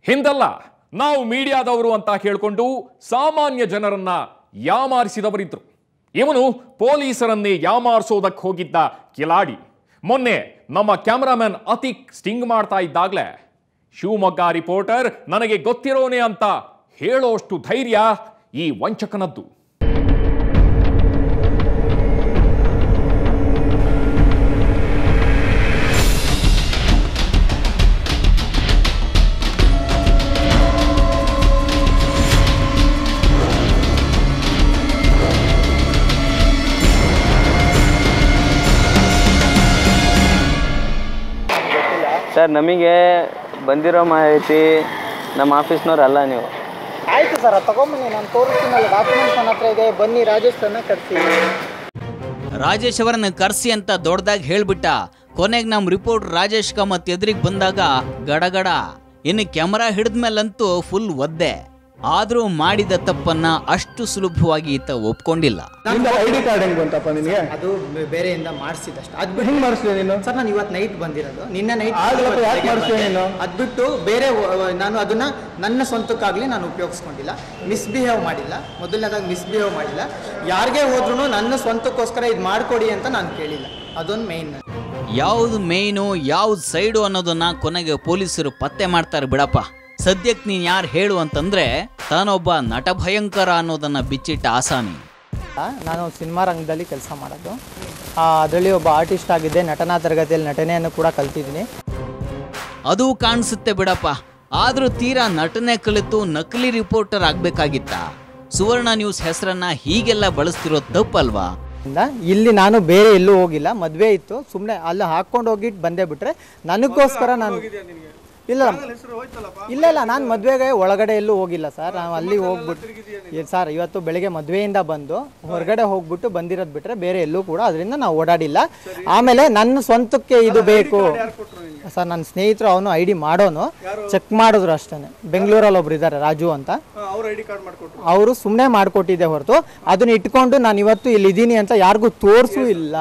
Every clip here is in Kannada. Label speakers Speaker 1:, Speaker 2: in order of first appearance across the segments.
Speaker 1: ಹಿಂದಲ್ಲ ನಾವು ಮೀಡಿಯಾದವರು ಅಂತ ಹೇಳ್ಕೊಂಡು ಸಾಮಾನ್ಯ ಜನರನ್ನ ಯಾಮಾರಿಸಿದವರಿದ್ರು ಇವನು ಪೊಲೀಸರನ್ನೇ ಯಾಮಾರಿಸೋದಕ್ಕೆ ಹೋಗಿದ್ದ ಕಿಲಾಡಿ ಮೊನ್ನೆ ನಮ್ಮ ಕ್ಯಾಮರಾಮನ್ ಅತಿಕ್ ಸ್ಟಿಂಗ್ ಮಾಡ್ತಾ ಇದ್ದಾಗ್ಲೇ ಶಿವಮೊಗ್ಗ ರಿಪೋರ್ಟರ್ ನನಗೆ ಗೊತ್ತಿರೋನೆ ಅಂತ ಹೇಳೋಷ್ಟು ಧೈರ್ಯ ಈ ವಂಚಕನದ್ದು
Speaker 2: ಸರ್ ನಮಗೆ ಬಂದಿರೋ ಮಾಹಿತಿ ನಮ್ಮ ಆಫೀಸ್ನವ್ರು ಅಲ್ಲ ನೀವು
Speaker 3: ಆಯ್ತು ಸರ್ ಅದು ತಗೊಂಬನ್ನಿ ನಾನು ತೋರಿಸ್ತೀನಲ್ಲ ಡಾಕ್ಯುಮೆಂಟ್ಸ್ ನನ್ನ ಹತ್ರ ಇದೆ ಬನ್ನಿ ರಾಜೇಶ್ ತನ್ನ ಕರ್ಸಿ
Speaker 4: ರಾಜೇಶ್ ಅವರನ್ನ ಕರ್ಸಿ ಅಂತ ದೊಡ್ಡದಾಗಿ ಹೇಳ್ಬಿಟ್ಟ ಕೊನೆಗೆ ನಮ್ಮ ರಿಪೋರ್ಟ್ ರಾಜೇಶ್ ಕಾಮತ್ ಎದುರಿಗೆ ಬಂದಾಗ ಗಡಗಡ ಇನ್ನು ಕ್ಯಾಮರಾ ಹಿಡಿದ್ಮೇಲಂತೂ ಫುಲ್ ಒದ್ದೆ ಆದ್ರೂ ಮಾಡಿದ ತಪ್ಪನ್ನ ಅಷ್ಟು ಸುಲಭವಾಗಿ ಈತ ಒಪ್ಕೊಂಡಿಲ್ಲ
Speaker 5: ಐ ಡಿ ಕಾರ್ಡ್ ಹೆಂಗ್ ಬಂತಪ್ಪ ನಿನಗೆ
Speaker 3: ಅದು ಬೆ- ಬೇರೆಯಿಂದ ಮಾಡಿಸಿದಷ್ಟು ಅದು
Speaker 5: ಹೆಂಗ್ ಮಾಡಿಸ್ದೆ ನೀನು
Speaker 3: ಸರ್ ನಾನು ಇವತ್ತು ನೈಟ್ ಬಂದಿರೋದು ನಿನ್ನೆ ನೈಟ್
Speaker 5: ಆಗ್ಲಪ್ಪ, ಯಾಕ್ ಮಾಡ್ಸ್ತೀಯ ನೀನು?
Speaker 3: ಅದು ಬಿಟ್ಟು ಬೇರೆ ವ- ನಾನು ಅದನ್ನ ನನ್ನ ಸ್ವಂತಕ್ಕಾಗಲಿ ನಾನು ಉಪಯೋಗಿಸ್ಕೊಂಡಿಲ್ಲ ಮಿಸ್ಬಿಹೇವ್ ಮಾಡಿಲ್ಲ ಮೊದಲನೇದಾಗಿ ಮಿಸ್ಬಿಹೇವ್ ಮಾಡಿಲ್ಲ ಯಾರಿಗೇ ಹೋದ್ರೂ ನನ್ನ ಸ್ವಂತಕ್ಕೋಸ್ಕರ ಇದು ಮಾಡಿಕೊಡಿ ಅಂತ ನಾನು ಕೇಳಿಲ್ಲ ಅದೊಂದು ಮೇಯ್ನ್
Speaker 4: ಯಾವ್ದು ಮೇಯ್ನು ಯಾವ್ದು ಸೈಡು ಅನ್ನೋದನ್ನ ಕೊನೆಗೆ ಪೊಲೀಸರು ಪತ್ತೆ ಮಾಡ್ತಾರೆ ಬಿಡಪ್ಪ ಸದ್ಯಕ್ಕೆ ನೀನ್ ಯಾರು ಹೇಳು ಅಂತಂದ್ರೆ ತಾನೊಬ್ಬ ನಟ ಭಯಂಕರ ಅನ್ನೋದನ್ನ ಬಿಚ್ಚಿಟ್ಟ ಆಸಾಮಿ
Speaker 3: ನಾನು ಸಿನಿಮಾ ರಂಗದಲ್ಲಿ ಕೆಲಸ ಮಾಡೋದು ಅದರಲ್ಲಿ ಒಬ್ಬ ಆರ್ಟಿಸ್ಟ್ ಆಗಿದ್ದೆ ನಟನಾ ತರಗತಿಯಲ್ಲಿ ನಟನೆಯನ್ನು ಕೂಡ ಕಲ್ತಿದ್ದೀನಿ
Speaker 4: ಅದು ಕಾಣಿಸುತ್ತೆ ಬಿಡಪ್ಪ ಆದ್ರೂ ತೀರಾ ನಟನೆ ಕಲಿತು ನಕಲಿ ರಿಪೋರ್ಟರ್ ಆಗ್ಬೇಕಾಗಿತ್ತ ಸುವರ್ಣ ನ್ಯೂಸ್ ಹೆಸರನ್ನ ಹೀಗೆಲ್ಲ ಬಳಸ್ತಿರೋದು ತಪ್ಪಲ್ವಾ
Speaker 3: ಇಂದ ಇಲ್ಲಿ ನಾನು ಬೇರೆ ಎಲ್ಲೂ ಹೋಗಿಲ್ಲ ಮದುವೆ ಇತ್ತು ಸುಮ್ಮನೆ ಅಲ್ಲಿ ಹಾಕ್ಕೊಂಡು ಹೋಗಿಟ್ಟು ಬಂದೇ ಬಿಟ್ರೆ ನನಗೋಸ್ಕರ ನಾನು ಇಲ್ಲ ಇಲ್ಲ ಇಲ್ಲ ನಾನು ಮದುವೆಗೆ ಒಳಗಡೆ ಎಲ್ಲೂ ಹೋಗಿಲ್ಲ ಸರ್ ನಾವು ಅಲ್ಲಿ ಹೋಗ್ಬಿಟ್ಟು ಏ- ಸರ್ ಇವತ್ತು ಬೆಳಿಗ್ಗೆ ಮದುವೆಯಿಂದ ಬಂದು ಹೊರಗಡೆ ಹೋಗ್ಬಿಟ್ಟು ಬಂದಿರೋದು ಬಿಟ್ರೆ ಬೇರೆ ಎಲ್ಲೂ ಕೂಡ ಅದರಿಂದ ನಾವು ಓಡಾಡಿಲ್ಲ ಆಮೇಲೆ ನನ್ನ ಸ್ವಂತಕ್ಕೆ ಇದು ಬೇಕು ಸರ್ ನನ್ನ ಸ್ನೇಹಿತರು ಅವನು ಐ ಡಿ ಮಾಡೋನು ಚೆಕ್ ಮಾಡಿದ್ರು ಅಷ್ಟೇ ಬೆಂಗಳೂರಲ್ಲಿ ಒಬ್ರು ಇದ್ದಾರೆ ರಾಜು ಅಂತ ಅವರು ಸುಮ್ಮನೆ ಮಾಡಿಕೊಟ್ಟಿದ್ದೆ ಹೊರತು ಅದನ್ನ ಇಟ್ಕೊಂಡು ನಾನು ಇವತ್ತು ಇಲ್ಲಿ ಇದ್ದೀನಿ ಅಂತ ಯಾರಿಗೂ ತೋರಿಸೂ ಇಲ್ಲ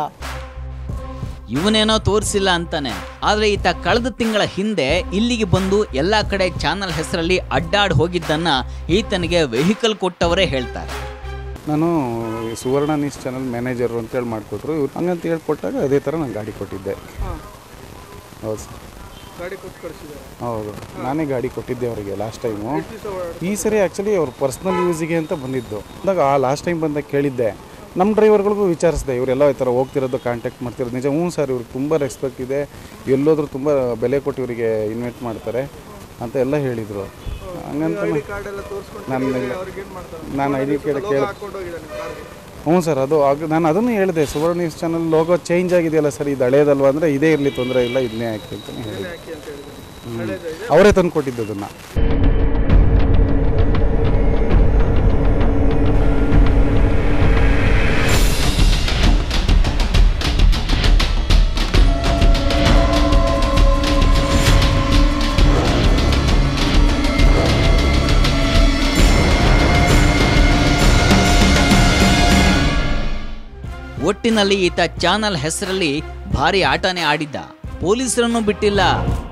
Speaker 4: ಇವನೇನೋ ತೋರಿಸಿಲ್ಲ ಅಂತಾನೆ ಆದ್ರೆ ಈತ ಕಳೆದ ತಿಂಗಳ ಹಿಂದೆ ಇಲ್ಲಿಗೆ ಬಂದು ಎಲ್ಲಾ ಕಡೆ ಚಾನಲ್ ಹೆಸರಲ್ಲಿ ಅಡ್ಡಾಡ್ ಹೋಗಿದ್ದನ್ನ ಈತನಿಗೆ ವೆಹಿಕಲ್ ಕೊಟ್ಟವರೇ ಹೇಳ್ತಾರೆ
Speaker 5: ನಾನು ಸುವರ್ಣ ನ್ಯೂಸ್ ಚಾನಲ್ ಮ್ಯಾನೇಜರು ಅಂತೇಳಿ ಮಾಡಿಕೊಟ್ರು ಇವ್ರು ಹಂಗಂತ ಹೇಳ್ಕೊಟ್ಟಾಗ ಅದೇ ಥರ ನಾನು ಗಾಡಿ ಕೊಟ್ಟಿದ್ದೆ ಹೌದು ಸರ್ ಹೌದು ನಾನೇ ಗಾಡಿ ಕೊಟ್ಟಿದ್ದೆ ಅವರಿಗೆ ಲಾಸ್ಟ್ ಟೈಮು ಈ ಸರಿ ಆ್ಯಕ್ಚುಲಿ ಅವ್ರು ಪರ್ಸ್ನಲ್ ಯೂಸಿಗೆ ಅಂತ ಬಂದಿದ್ದು ಅಂದಾಗ ಆ ಲಾಸ್ಟ್ ಟೈಮ್ ಬಂದಾಗ ಕೇಳಿದ್ದೆ ನಮ್ಮ ಡ್ರೈವರ್ಗಳಿಗೂ ವಿಚಾರಿಸಿದೆ ಇವರೆಲ್ಲ ಈ ಥರ ಹೋಗ್ತಿರೋದು ಕಾಂಟ್ಯಾಕ್ಟ್ ಮಾಡ್ತಿರೋದು ನಿಜ ಹ್ಞೂ ಸರ್ ಇವ್ರಿಗೆ ತುಂಬ ರೆಸ್ಪೆಕ್ಟ್ ಇದೆ ಎಲ್ಲೋದ್ರೂ ತುಂಬ ಬೆಲೆ ಕೊಟ್ಟು ಇವರಿಗೆ ಇನ್ವೈಟ್ ಮಾಡ್ತಾರೆ ಅಂತ ಎಲ್ಲ ಹೇಳಿದರು ಹಂಗಂತ ನಾನು ನಾನು ಐ ಡಿ ಕಾರ್ಡ್ ಕೇಳಿ ಹ್ಞೂ ಸರ್ ಅದು ಆಗ ನಾನು ಅದನ್ನು ಹೇಳಿದೆ Suvarna news channel logo change ಆಗಿದೆಯಲ್ಲ ಸರ್ ಇದು ಹಳೇದಲ್ವಾ ಅಂದರೆ ಇದೇ ಇರಲಿ ತೊಂದರೆ ಇಲ್ಲ ಇದನ್ನೇ ಹಾಕಿ ಅಂತಲೇ ಹೇಳಿದೆ ಹ್ಮ್. ಅವರೇ ತಂದು ಕೊಟ್ಟಿದ್ದು ಅದನ್ನು
Speaker 4: ಒಟ್ಟಿನಲ್ಲಿ ಈತ ಚಾನಲ್ ಹೆಸರಲ್ಲಿ ಭಾರಿ ಆಟನೇ ಆಡಿದ್ದ ಪೊಲೀಸರನ್ನು ಬಿಟ್ಟಿಲ್ಲ